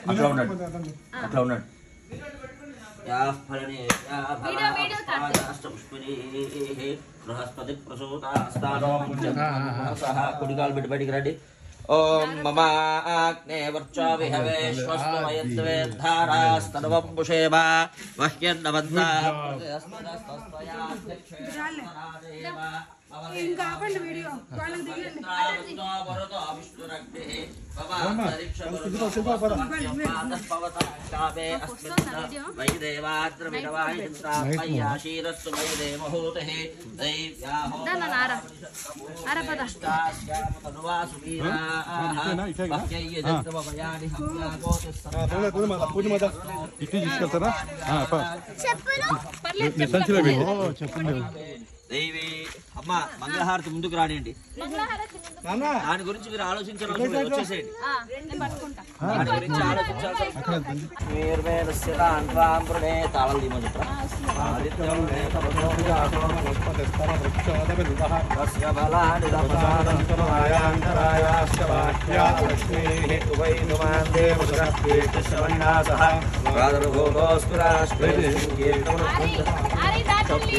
అట్లా ఉన్నాడు అట్లా ఉన్నాడు యాః ఫలనే యాః వీడియో, వీడియో ఫలాః అష్టపుష్పిణీః బృహస్పతి ప్రసూతాస్తానో సహ కుడికాలు పెట్టి బయటికి రండి ఓం మమ ఆగ్నే వర్చో విహవే శ్వస్నమయద్వేద్ధారాస్తనవం పుషేమ ఇంకా ఆపండి వీడియో వాళ్ళకి దిగండి దాన్ని నారా అరే పద పూజ మాత ఇటు తీసుకెళ్తారా ఆ, పా. పర్లేదు నీ సంచిలో పెట్టు. ఓ, చెప్పండి దేవి అమ్మ మంగళహారతి ముందుకు రానియండి మంగళహారతి ముందు. దాని గురించి మీరు ఆలోచించారు వచ్చేసేయండి ఆ, నేను పట్టుకుంటా దాని గురించి ఆలోచించాల్సిన నిర్వేదస్య తాంత్వాం పృణే తాళం తీయమని చెప్పరా ఆదిత్యం మే తపస్య బలాని ఆరి ఆరి దాటండి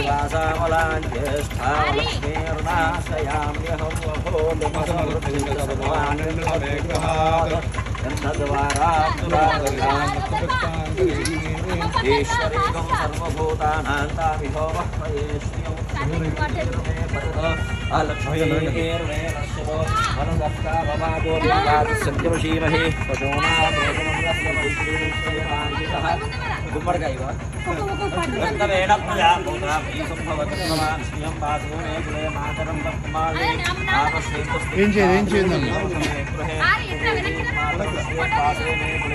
ఈశ్వరేకం సర్వభూతానాం తామిహో వహ్మయేష్యం గుమ్మడికాయ ఏం చేయదు ఏం చేయదు ఆరి ఇట్లా వెనక్కి రా.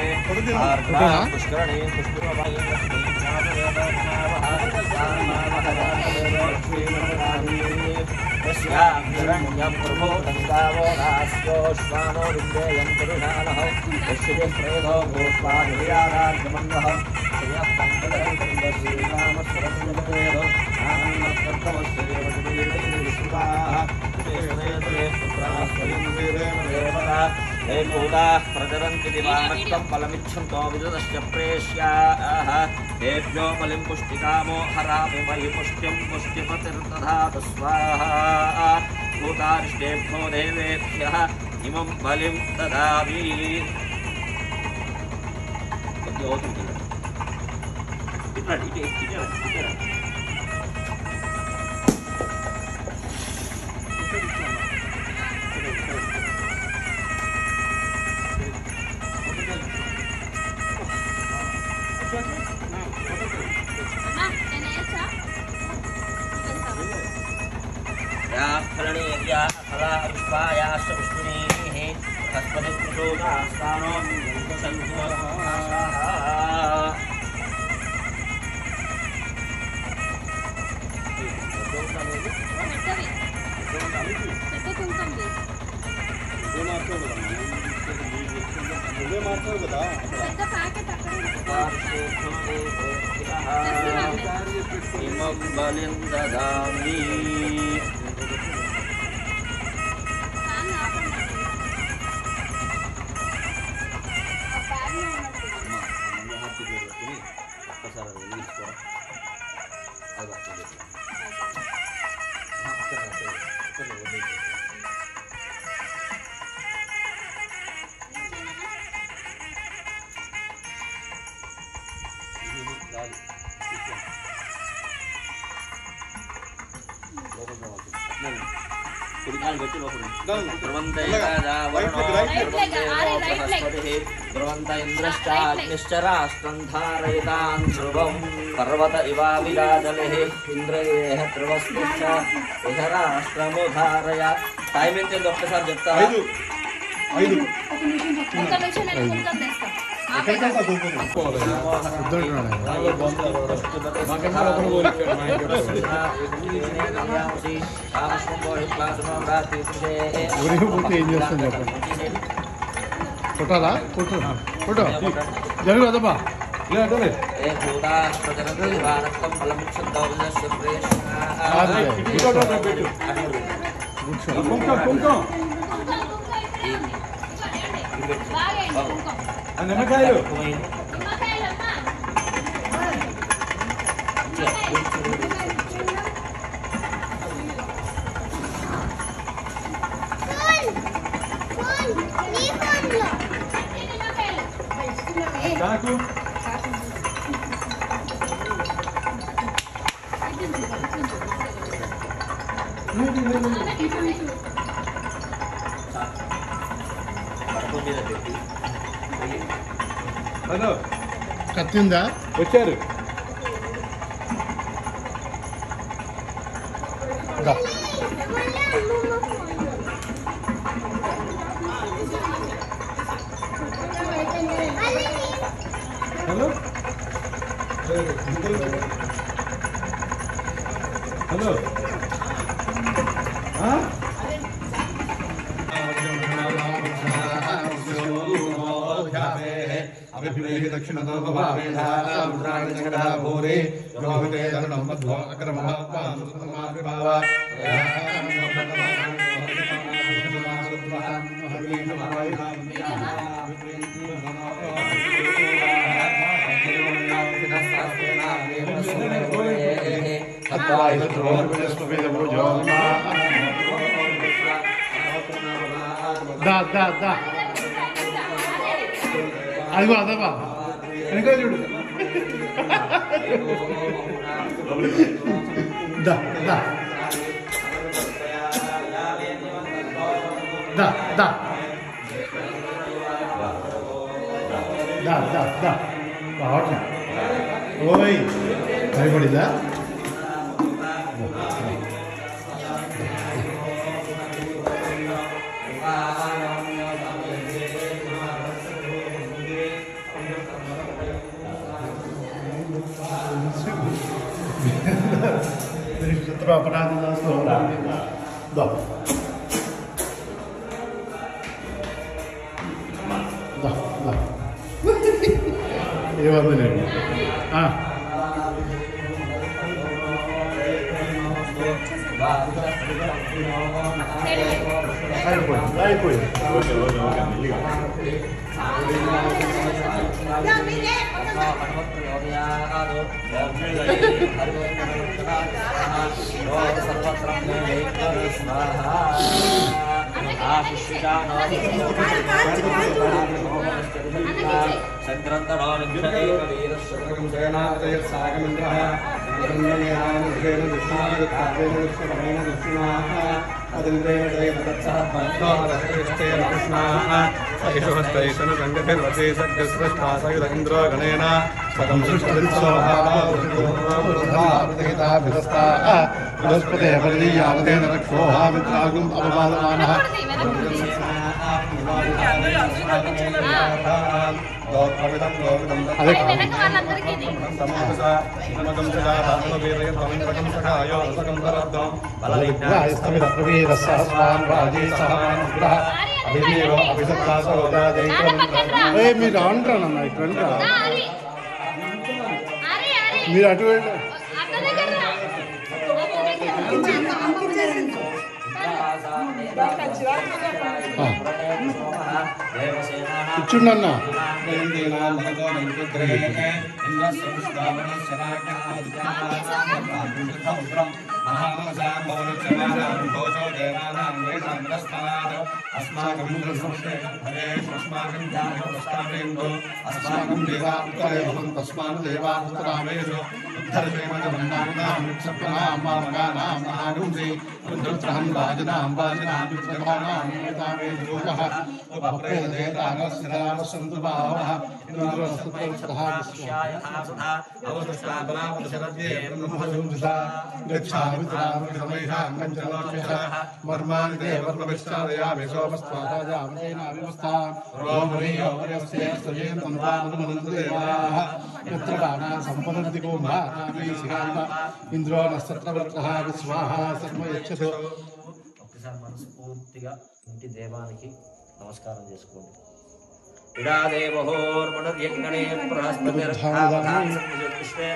हे भूताः प्रचरन्ति दिवानक्तं फलमिच्छन्तो विदुतस्य प्रेष्याः तेभ्यो बलिं पुष्टिकामो हरामि मयि पुष्ट्यं पुष्टिपतिर्दधातु स्वाहा भूतारिष्टेभ्यो देवेभ्यः इमं बलिं ददामि కొద్దిగా అవుతుంది ఇట్లా ఇటు ఇటు ఇటు అమ్మా, నేను వేసా? या फलनेर्या फला पुष्पायाश्च पुष्पिणीः हस्पतिप्रचोदास्तानो పెట్టవి. పెట్టు కుంకుమది. పెద్ద ప్యాకెట్ అక్కడ ఇమం బలిం దదామి ఫ్యాన్ ఆపండి. ఆ ఫ్యాన్ ఉన్నట్టు. ఒక్కసారి అది వెలిగించుకో. అది పక్కన పెట్టు. కుడికాలు పెట్టి లోపల ధ్రువంత ఏకాదా వరుణో రైట్ లెగ్, ఆరి రైట్ లెగ్. బృహస్పతిः ధ్రువంత ఇంద్రశ్చాగ్నిశ్చ రాష్ట్రం ధారయతాం ధ్రువం పర్వత ఇవావిరాజలిः ఇంద్రయేహ ధ్రువస్మిశ్చ ఇహ రాష్ట్రము ధారయ టైం ఎంత అయింది ఒక్కసారి చెప్తా ఐదు ఐదు ఒక్క నిమిషం నేను కుంకుమ తెస్తా ఆపేదా? ఊరికి పోతే ఏం చేస్తాం చెప్పండి కొట్టాలా కొట్టు కొట్టు జరుగు వదమ్మా లే అదే కుంకుమ కుంకుమ బాగా అయింది కుంకుమ ఆ నిమ్మకాయలు నిమ్మకాయలమ్మా నిమ్మకాయలు చాకు పడక మీద పెట్టి హలో కత్తి ఉందా వచ్చారు దా. హలో హలో ఆ? దా దా దా అదిగో అదవా వెనక చూడు దా దా దా దా దా దా దా రావట్లే ఓయ్ భయపడిందా చిత్రాపరాధ స్తోత్రం దా దా దా ఏమంది నేను ఆ. అయిపోయింది అయిపోయింది ఓకే ఓకే ఓకే మెల్లిగా ఇంద్రో గణేన సగం బృహస్పతి పరిదీయావదేన రక్షోహామిత్రాగం అవమానమానః అదే వెనక వాళ్ళందరికీ ఇది. రాయస్తమిద ప్రవీర సహస్రాన్ రాజే సహమానుగ్రహ అభిదేవ అభిసత్తాసోదాదైతం ఏ మీరు రాండి రానన్న ఇటు రండి రా రా, హరి. హరి, హరి. మీరు అటు వెళ్ళి అక్క దగ్గర రా. అక్క దగ్గర. కూర్చుండి అన్న అస్మాకం దేవాత్రే భవం తస్మాన్ దేవాత్తరామేషు ఉద్ధర్షేమగమన్నాం మహాగుంసే రుద్రహం వాజనాం వాజనాం విద్రమాణాం వితామే యోగః ఉపప్రేదేతానస్యరామసంతు భావః ఇంద్రస్తుతః మర్మాని దేవర్ణవిశ్చాదయామి సోమస్వాదాయామేనావిమస్థాం రోమణీయో వరస్యేస్తయేం తంతానుమనందేవాః యత్ర బాణా సంపదంతి కుంభానామీ శిఖామ ఇంద్రో నస్తత్రవర్తః విశ్వాహ సర్వ యచ్చతు ఒకసారి మనస్ఫూర్తిగా ఇంటి దేవానికి నమస్కారం చేసుకోండి ఇడాదేవోర్మణుర్యజ్ఞనే బృహస్పతిర్విశ్వే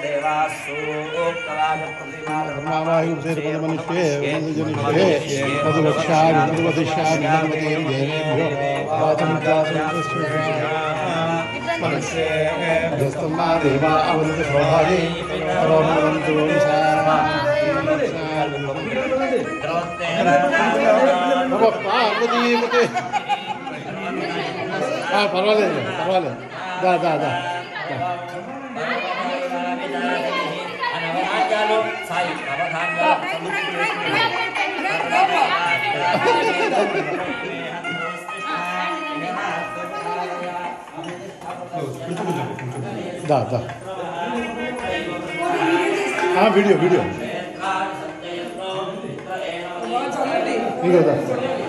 ధర్మావాయుర్ధేర్పదమనిష్యే వందజనిష్యే తదువక్ష్యామి తదువదిష్యామి నర్మదేం దేవేభ్యో వాచమిత్రాసం అధస్తమా దేవా అవంతి శోభాది సర్వమంతు పార్వతీపతి పర్వాలేదు పర్వాలేదు దా దా దా అనవధాన్యాలు సాయి నవధాన్యాలు దా దా ఆ, వీడియో వీడియో ఇగో దా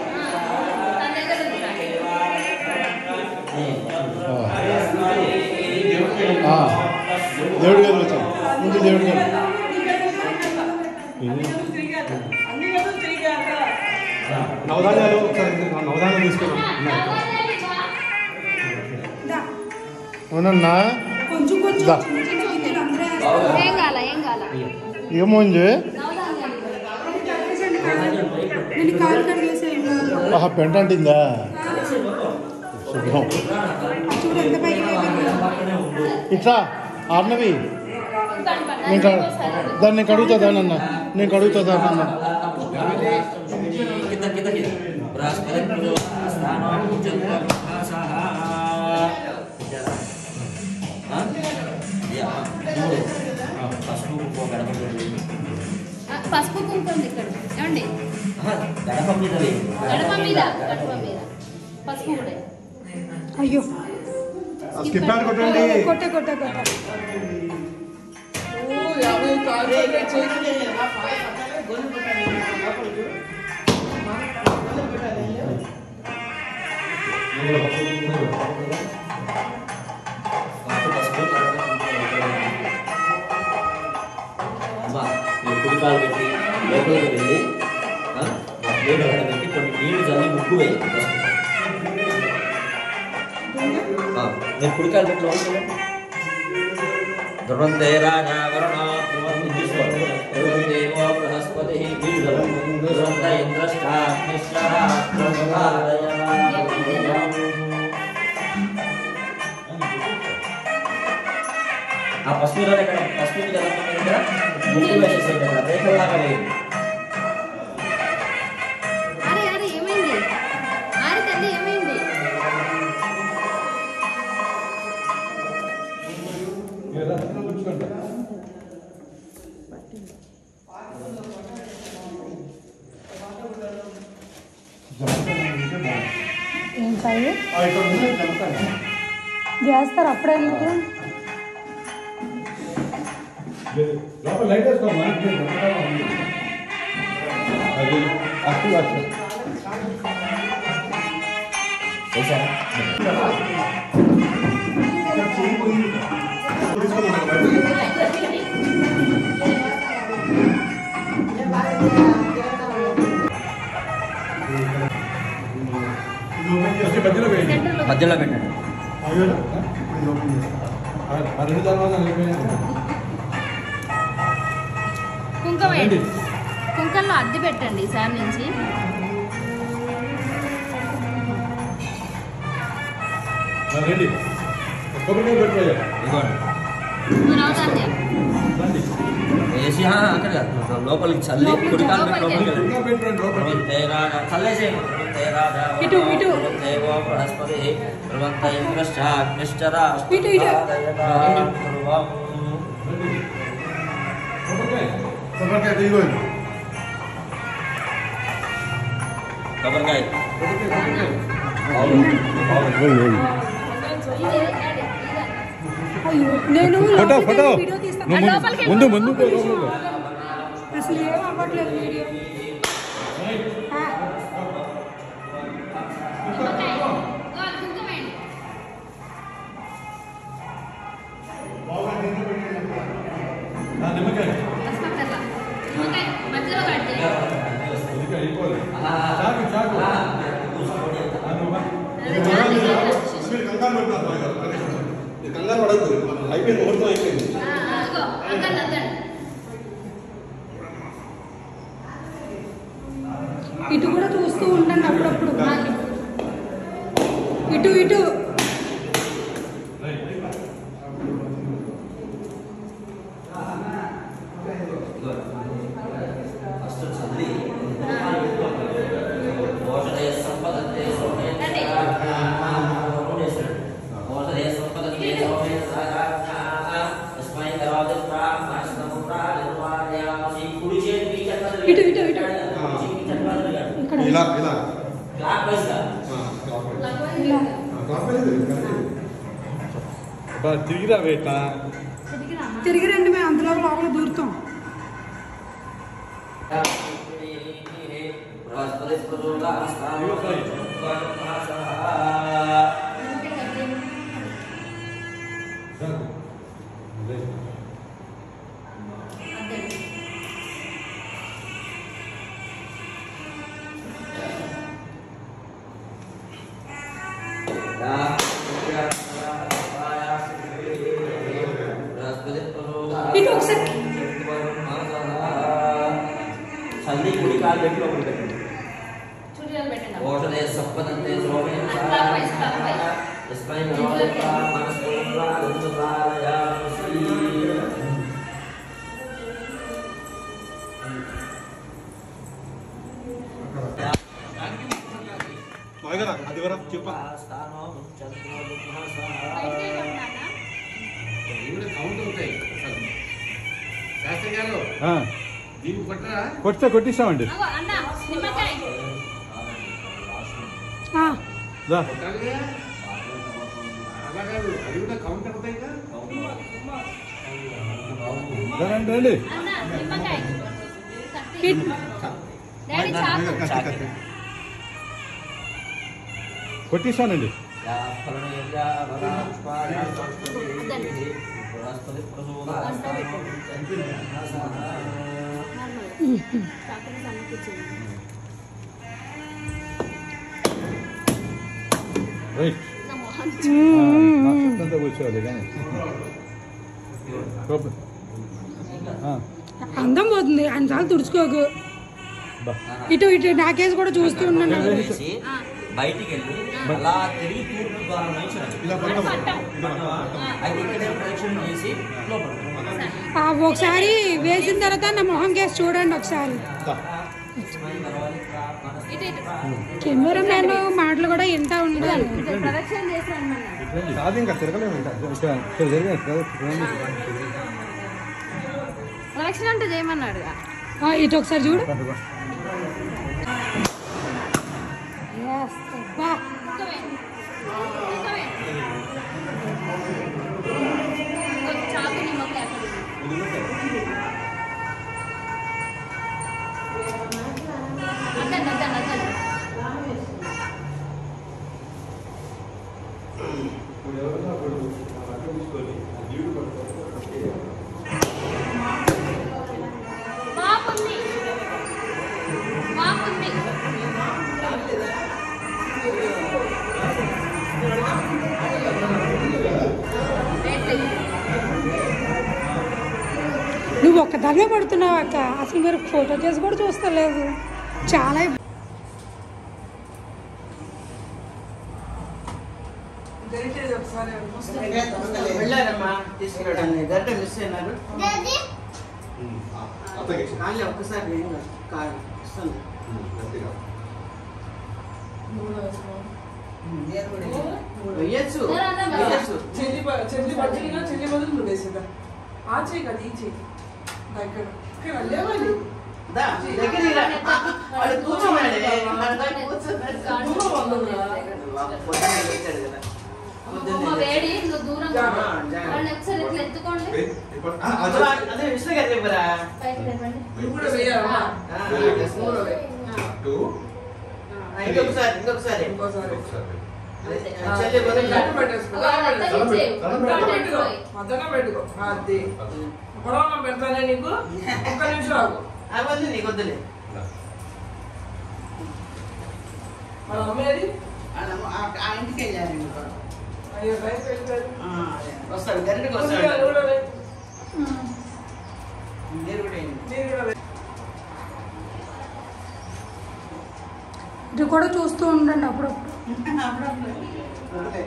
ఆ. ఆ. దేవుడి గారు వచ్చాను ముందు దేవుడి గారు నవధాన్యాలు ఒకసారి నవధాన్యాలు తీసుకున్నాం అవునన్నా కొంచెం కొంచెం దా. చిన్న చిన్న గింజలు అందరూ వేస్తారు. ఏం కాల ఏం కాల ఏమోంది నేను కాలు కడిగేసాను ఆహా పెంట అంటిందా శుభ్రం చూడు ఎంత పైకి లేపాను. ఇట్లా ఆర్నవి నేను కడు- దాన్ని నేను కడుగుతా దానన్న నేను కడుగుతా దానన్న కింద కింద కింద బృహస్పతి స్థానం చంద్రం ఆసహ. ఆ? యా. మూడు. ఆ, పసుపు కుంకుమ గడప మీద. పసుపు కుంకుమ ఇక్కడ ఏమండి ఆహా, గడప మీద వేయి. గడప మీద గడప మీద పసుపు కూడా అయ్యో స్కిప్ హ్యాండ్ కొట్టండి కొట్ట కొట్ట కొట్ట పసుపు, పసుపు, గడప కుంకుమ. అమ్మా, మీరు కుడి కాలు పెట్టి లోపలికి వెళ్ళి ఆ, ఆ ప్లేట్ అక్కడ పెట్టి కొన్ని నీళ్లు చల్లి ముగ్గు వేయి ఆ, మీరు కుడి కాలు పెట్టి లోపలికి వెళ్ళండి ధ్రువంతే రాజా వరుణ ధ్రువం తీసుకోండి ధ్రువం దేవో బృహస్పతి బీజం ధ్రువంత ఇంద్రష్టాగ్నిశ్చర ఆ పసుపు రాని ఇక్కడ పసుపు మీద ఎలా ఉంది ఇక్కడ ముగ్గు వేసేసేయండి అక్కడ రేఖల్లాగా వేయండి అరే అరే ఏమైంది అరే తల్లి ఏమైంది ఏం సాయి ఆ, ఇక్కడ ఉంది, జనపద. చేస్తారు అప్పుడే ఎందుకు లోపల లైట్ వేసుకోమా అది అಷ್ಟು అಷ್ಟು వేసారా మధ్యలో వేయండి మధ్యలో పెట్టండి అయ్యో, ఇది ఓపెన్ చేస్తా. ఆ రెండు తర్వాత అయిపోయింది కుంకుమ వేయండి కుంకంలో అద్దె పెట్టండి ఈసారి నుంచి రండి కొబ్బరికాయ పెట్టుకోలేదు ఇదిగోండి నువ్వు నవధాన్యాలు వేసి ఆ, అక్కడ కాదు. లోపలికి చల్లి కుడి కాలు పెట్టి లోపలికి వెళ్ళండి ఇంకా పెట్టుకోండి లోపలికి ధ్రువంతే రాజా చల్లేసేయండి ధ్రువంతే రాజా ఇటు, ఇటు. ధ్రువంతేవో బృహస్పతి ధ్రువంత ఇంద్రశ్చాగ్నిశ్చర ఇటు, ఇటు. ధ్రువం కొబ్బరికాయ కొబ్బరికాయ తీయగో. కొబ్బరికాయ కొబ్బరికాయ అవును ఓయ్, ఓయ్. అయ్యో నేను ఫోటో లోపలికి ఫోటో వెళ్ళి వీడియో తీస్తా. నువ్వు ముందు- లోపలికి ముందు ముందు పో, లోపలికి పో. అసలు ఏం అవ్వట్లేదు వీడియో ఆ, నిమ్మకాయ. ఇదిగో అది కుంకుమ వేయండి. ఆ, నిమ్మకాయ పసుపు అక్కర్లా. నిమ్మకాయ మధ్యలో కట్ చేయండి. ఇంకా అయిపోలేదు చాకు చాకు ఆ, నువ్వు వా. అదే చాలు, చాలు. మీరు కంగారు పడుతున్నారు బాగా. మీరు కంగారు పడద్దు అయిపోయింది ముహూర్తం అయిపోయింది ఆ, ఆ, ఇదిగో అద్దండి అద్దండి ఇటు కూడా చూస్తూ ఉండండి అప్పుడప్పుడు ఇటు ఇటు ఇలా ఇలా క్లాక్ వైజ్ గా ఇలా తిరిగిరా వేట తిరిగి రండి మేము అందులో లోపల దూరుతాం బృహస్పతి స్వరూపా ఇటు ఒకసారి. చల్లి కుడి కాలు పెట్టి లోపల పెట్టండి చూడాలి పెట్టండి ఓషధే సప్పదంతే సోమే క్లాక్ వైజ్, క్లాక్ వైజ్. తస్మై నమోదత్తా మనస్సురా రుద్రాయాసి అది వరా చెప్ప స్థానో చంద్రో దుఃఖసా బయటికి వెళ్ళండి నాన్న. కౌంట్ అవుతాయి శాస్త్రి గారు ఆ, దీనికి కొట్టరా కొట్టితే కొట్టిస్తామండి అగో అన్న నిమ్మకాయ ఆ, దా. కొట్టాలిగా అలా కాదు అది కూడా కౌంట్ అవుతాయి కదా దా రండి రండి అన్న నిమ్మకాయ కత్తి. ఇటు. డాడీ చాకు కొట్టిస్తానండి యా ఫలనేర్యా వరాష్పాయ సంస్కృతి బృహస్పతి ప్రసూదా చాకుని సమకూర్చండి. రైట్ నా మొహం అంతా కూర్చోవాలి కానీ కోప- ఆ, అందం పోతుంది అన్నిసార్లు తుడుచుకోకు బా. ఇటు ఇటు నాకేసి కూడా చూస్తూ ఉండండి వేసి బయటికి వెళ్ళి అలా తిరిగి తూర్పు ద్వారా వేయించాలి ఇలా పట్టం. పట్టం. అయితే ఇక్కడే ప్రదక్షిణ చేసి లోపల ఆ, ఒకసారి వేసిన తర్వాత నా మొహం కేసి చూడండి ఒకసారి దా. ఇటు ఇటు కెమెరా మ్యాన్ మాటలు కూడా వింటా ఉండాలి ఇటు ప్రదక్షిణ చేసి రమ్మన్నా కాదు ఇంకా తిరగలేము ఇంకా ఇక్కడ ఇక్కడ జరిగాయి కదా, చూడండి. ప్రదక్షిణ అంటే చేయమన్నాడు ఆ, ఇటు ఒకసారి చూడు బా, బా. Yes, బా. చాకు నిమ్మకాయ అక్కడ అద్దండి అద్దండి అద్దండి బాగుంది బాగుంది నువ్వు ఒక్కదాన్నే పడుతున్నావు అక్క అసలు మీరు ఫోటో చేసి కూడా చూస్తలేదు చాలా ఇబ్బ- వెళ్ళారమ్మా తీసుకెళ్ళడానికి గంట మిస్ అయినారు అత్తకి. కానీ ఒక్కసారి నేను కాదు ఇస్తాను వెయ్యచ్చు వెయ్యచ్చు చెల్లి బ- చెల్లి బజ్జీలో చెల్లి బదులు నువ్వు వేసేదా ఆ చేయి కదా ఈ చేయి దగ్గర ఇక్కడ లేవాలి దా, దగ్గర ఇలా. వాడు కూర్చోమన్నాడే. వాడు కూర్చోమన్నాడు. దూరం వందరా? పొద్దున్నే వచ్చాడు కదా. పొద్దున్నే అమ్మ వేడి నువ్వు దూరం జాగ్రత్త, జాగ్రత్త. వాళ్ళని ఒకసారి ఇట్లా ఎత్తుకోండి అదే, అదే విష్ణు గారు చెప్పరా పైకి లేపండి నువ్వు కూడా వేయాలమ్మా ఆ, నువ్వు కూడా వేయి. ఆ, ఇంకొకసారి ఇంకొకసారి ఇంకోసారి అదే, చెల్లి బదులు గంట పెట్టేసుకో ఒక దండం అర్థం పెట్టుకో. ఇచ్చేయి. దండం పెట్టుకో పోయి. ఆ దండం పెట్టుకో అది పొడవడం పెడతానే నీకు ఒక్క నిమిషం ఆగు ఆ వద్దు నీకు వద్దులే వాళ్ళ అమ్మేది ఆ ఇంటికి వెళ్ళారు అయ్యో బయటకు వెళ్ళిపోయారు వస్తాడు గరిటకి నువ్వు వస్తాడు కూడా వేయి. మీరు కూడా వేయండి. నేను కూడా వేయి. ఇటు కూడా చూస్తూ ఉండండి అప్పుడప్పుడు ఓకే.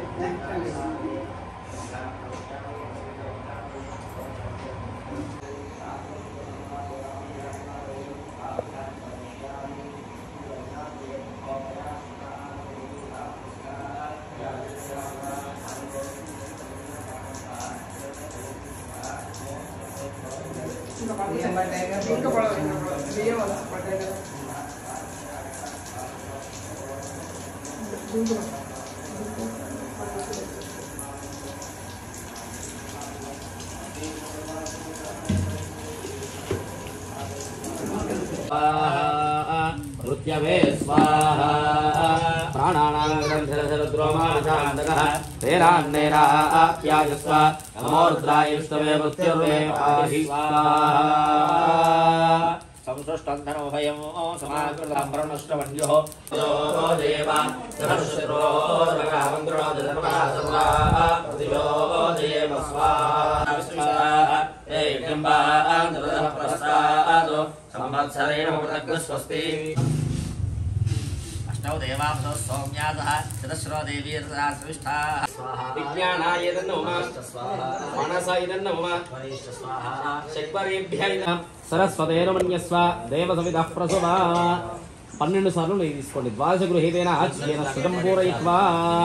ఇంకా పడదు ఇంకా పడదు బియ్యం వల్ల పడ్డాయి కదా మృత్యవే స్వాహ ప్రాణానాం గ్రంథరధరద్రోమాభిషాంతకः తేనాన్నేనాప్యాయస్వ నమోరుద్రాయ విష్ణవే మృత్యుర్వే పాహి స్వాహా సంసృష్టంధనోభయం సమాకృతాంబరణష్టవన్యో దేవ దేవ స్వాహ సంవత్సరేణ స్వస్తి అష్టౌ దేవాంశో సౌమ్యాసః చతుశ్రో దేవీ సృష్టాः విజ్ఞానాయ ఇదన్నమ మనస ఇదన్నమ శక్వరేభ్య ఇదం సరస్వతేన మన్యస్వ దేవ సవిత ప్రసవ పన్నెండు సార్లు నెయ్యి తీసుకోండి ద్వాదశ గృహీతేన ఆచ్యేన శతం పూరయిత్వా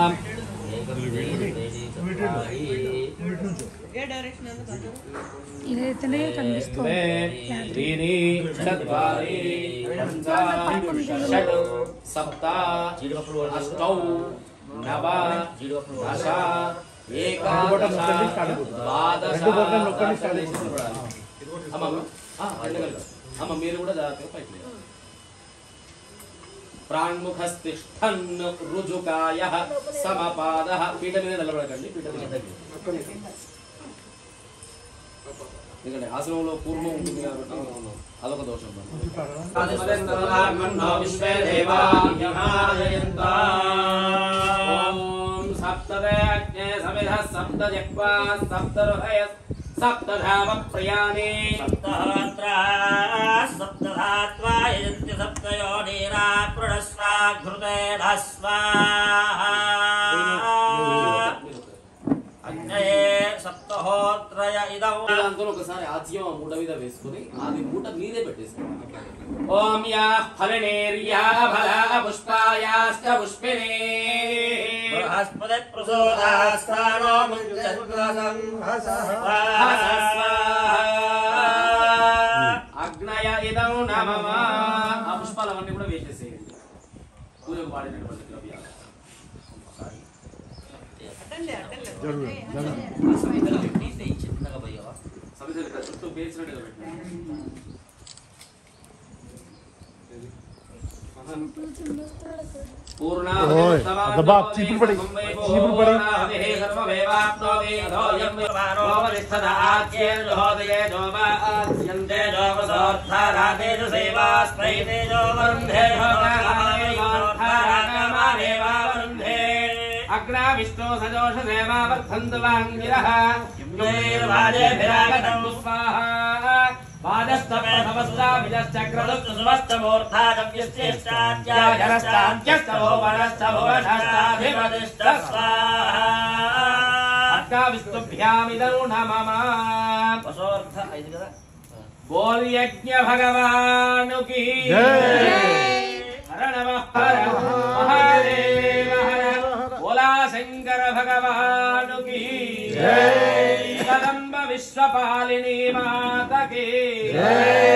ఇదైతేనే కనిపిస్తుంది त्रीणि चत्वारि पञ्च षट् सप्त अष्टौ नव दश एकादश ద్వాదశ అమ్మ అమ్మ. ఆ, రెండు కలిపి. అమ్మ మీరు కూడా జాగ్రత్తగా పైకి లేవాలి. ప్రాణ్ముఖస్తిష్టన్ రుజుకాయ సమపాద పీఠ మీద నిలబడకండి పీఠ మీద దగ్గర ఎందుకంటే ఆశ్రమంలో పూర్వం ఉంటుంది కాబట్టి అదొక దోషం సప్తదే సమిధ సప్త జక్వా సప్త హృదయ సప్తధామ ప్రయాణే సప్తహోత్రా సప్తధాత్వా యజంతి సప్తయోనీరా పృఢస్వాఘృతేన స్వాహా అగ్నయే సప్తహోత్రయ ఇదం దాంతో ఒకసారి ఆజ్యం ఆ మూట మీద వేసుకుని అది మూట మీదే పెట్టేసుకోండి ఓం యా ఫలనేర్యా ఫల పుష్పాయాశ్చ పుష్పినే బృహస్పతి ప్రసోదాస్థానో అగ్నయ ఇదం నమమ ఆ పుష్పాలవన్నీ కూడా వేసేసేయండి పూజకు వాడినటువంటి ద్రవ్యాలు సమిధులు ఇక్కడ చుట్టూ పేర్చినట్టుగా పెట్టండి ఓయ్, అబ్బా, చీపురు పడి, చీపురు పడి. అగ్నా విష్ణు సజోష సేవావర్ధంతు వాంగిరః విష్ణుభ్యామిదం నమమ బోల్ యజ్ఞ భగవానుకి హర నమ హర మహాదేవ హర బోలా శంకర భగవానుకి కదంబ విశ్వపాలిని మాతకి